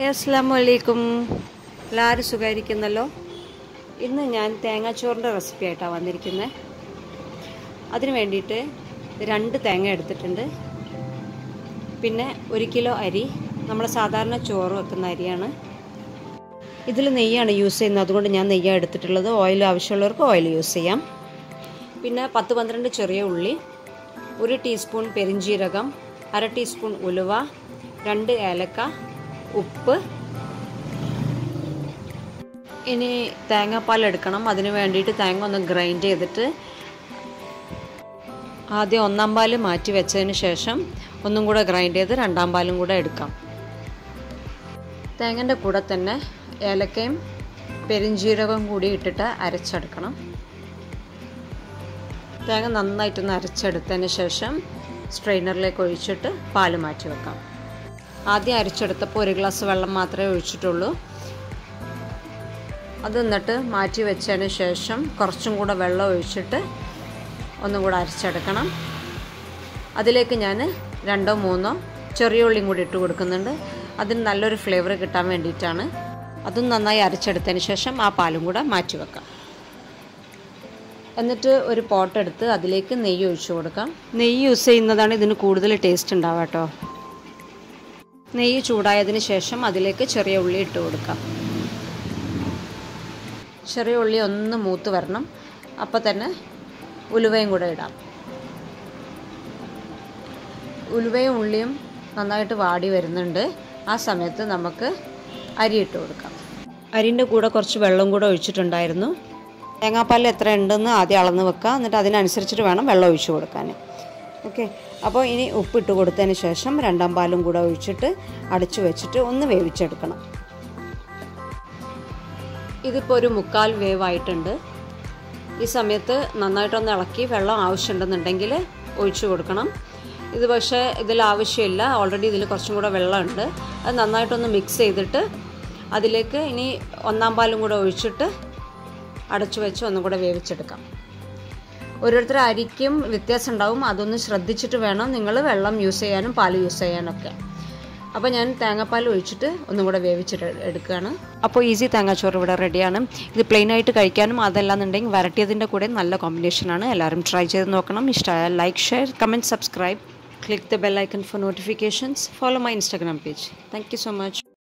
അസ്സാമു അലൈക്കും എല്ലാവരും സുഖമായിരിക്കുന്നല്ലോ ഇന്ന് ഞാൻ തേങ്ങാച്ചോറിൻ്റെ റെസിപ്പി ആയിട്ടാണ് വന്നിരിക്കുന്നത് അതിന് വേണ്ടിയിട്ട് രണ്ട് തേങ്ങ എടുത്തിട്ടുണ്ട് പിന്നെ ഒരു കിലോ അരി നമ്മൾ സാധാരണ ചോറ് വെക്കുന്ന അരിയാണ് ഇതിൽ നെയ്യാണ് യൂസ് ചെയ്യുന്നത് അതുകൊണ്ട് ഞാൻ നെയ്യാണ് എടുത്തിട്ടുള്ളത് ഓയിൽ ആവശ്യമുള്ളവർക്ക് ഓയിൽ യൂസ് ചെയ്യാം പിന്നെ പത്ത് പന്ത്രണ്ട് ചെറിയ ഉള്ളി ഒരു ടീസ്പൂൺ പെരിഞ്ജീരകം അര ടീസ്പൂൺ ഉലുവ രണ്ട് ഏലക്ക ഉപ്പ് ഇനി തേങ്ങാപ്പാൽ എടുക്കണം അതിന് വേണ്ടിയിട്ട് തേങ്ങ ഒന്ന് ഗ്രൈൻഡ് ചെയ്തിട്ട് ആദ്യം ഒന്നാം പാല് മാറ്റി വെച്ചതിന് ശേഷം ഒന്നും കൂടെ ഗ്രൈൻഡ് ചെയ്ത് രണ്ടാം പാലും കൂടെ എടുക്കാം തേങ്ങൻ്റെ കൂടെ തന്നെ ഏലക്കയും പെരിഞ്ജീരകവും കൂടി ഇട്ടിട്ട് അരച്ചെടുക്കണം തേങ്ങ നന്നായിട്ടൊന്ന് അരച്ചെടുത്തതിന് ശേഷം സ്ട്രെയിനറിലേക്ക് ഒഴിച്ചിട്ട് പാല് മാറ്റി വെക്കാം ആദ്യം അരച്ചെടുത്തപ്പോൾ ഒരു ഗ്ലാസ് വെള്ളം മാത്രമേ ഒഴിച്ചിട്ടുള്ളൂ അത് എന്നിട്ട് മാറ്റി വെച്ചതിന് ശേഷം കുറച്ചും കൂടെ വെള്ളം ഒഴിച്ചിട്ട് ഒന്നും കൂടെ അരച്ചെടുക്കണം അതിലേക്ക് ഞാൻ രണ്ടോ മൂന്നോ ചെറിയ ഉള്ളിയും കൂടി ഇട്ട് കൊടുക്കുന്നുണ്ട് അതിന് നല്ലൊരു ഫ്ലേവർ കിട്ടാൻ വേണ്ടിയിട്ടാണ് അതും നന്നായി അരച്ചെടുത്തതിന് ശേഷം ആ പാലും കൂടെ മാറ്റി വെക്കാം എന്നിട്ട് ഒരു പോട്ട് എടുത്ത് അതിലേക്ക് നെയ്യ് ഒഴിച്ചു കൊടുക്കാം നെയ്യ് യൂസ് ചെയ്യുന്നതാണ് ഇതിന് കൂടുതൽ ടേസ്റ്റ് ഉണ്ടാവുക കേട്ടോ നെയ്യ് ചൂടായതിന് ശേഷം അതിലേക്ക് ചെറിയ ഉള്ളി ഇട്ട് കൊടുക്കാം ചെറിയ ഉള്ളി ഒന്ന് മൂത്ത് വരണം അപ്പോൾ തന്നെ ഉലുവയും കൂടെ ഇടാം ഉലുവയും ഉള്ളിയും നന്നായിട്ട് വാടി വരുന്നുണ്ട് ആ സമയത്ത് നമുക്ക് അരി ഇട്ട് കൊടുക്കാം അരിൻ്റെ കൂടെ കുറച്ച് വെള്ളം കൂടെ ഒഴിച്ചിട്ടുണ്ടായിരുന്നു തേങ്ങാപ്പാലിൽ എത്ര ഉണ്ടെന്ന് ആദ്യം അളന്ന് വെക്കുക എന്നിട്ട് അതിനനുസരിച്ചിട്ട് വേണം വെള്ളം ഒഴിച്ചു കൊടുക്കാൻ ഓക്കെ അപ്പോൾ ഇനി ഉപ്പിട്ട് കൊടുത്തതിന് ശേഷം രണ്ടാം പാലും കൂടെ ഒഴിച്ചിട്ട് അടച്ചു വെച്ചിട്ട് ഒന്ന് വേവിച്ചെടുക്കണം ഇതിപ്പോൾ ഒരു മുക്കാൽ വേവായിട്ടുണ്ട് ഈ സമയത്ത് നന്നായിട്ടൊന്ന് ഇളക്കി വെള്ളം ആവശ്യമുണ്ടെന്നുണ്ടെങ്കിൽ ഒഴിച്ചു കൊടുക്കണം ഇത് പക്ഷേ ഇതിൽ ആവശ്യമില്ല ഓൾറെഡി ഇതിൽ കുറച്ചും കൂടെ വെള്ളമുണ്ട് അത് നന്നായിട്ടൊന്ന് മിക്സ് ചെയ്തിട്ട് അതിലേക്ക് ഇനി ഒന്നാം പാലും കൂടെ ഒഴിച്ചിട്ട് അടച്ചു വെച്ച് ഒന്നും കൂടെ വേവിച്ചെടുക്കാം ഓരോരുത്തർ അരിക്കും വ്യത്യാസം ഉണ്ടാവും അതൊന്ന് ശ്രദ്ധിച്ചിട്ട് വേണം നിങ്ങൾ വെള്ളം യൂസ് ചെയ്യാനും പാൽ യൂസ് ചെയ്യാനൊക്കെ അപ്പോൾ ഞാൻ തേങ്ങാപ്പാൽ ഒഴിച്ചിട്ട് ഒന്നും കൂടെ വേവിച്ചിട്ട് എടുക്കുകയാണ് അപ്പോൾ ഈസി തേങ്ങാച്ചോറ് ഇവിടെ റെഡിയാണ് ഇത് പ്ലെയിൻ ആയിട്ട് കഴിക്കാനും അതല്ലാന്നുണ്ടെങ്കിൽ വരട്ടിയതിൻ്റെ കൂടെ നല്ല കോമ്പിനേഷനാണ് എല്ലാവരും ട്രൈ ചെയ്ത് നോക്കണം ഇഷ്ടമായാൽ like share comment subscribe click the bell icon for notifications follow my Instagram page thank you so much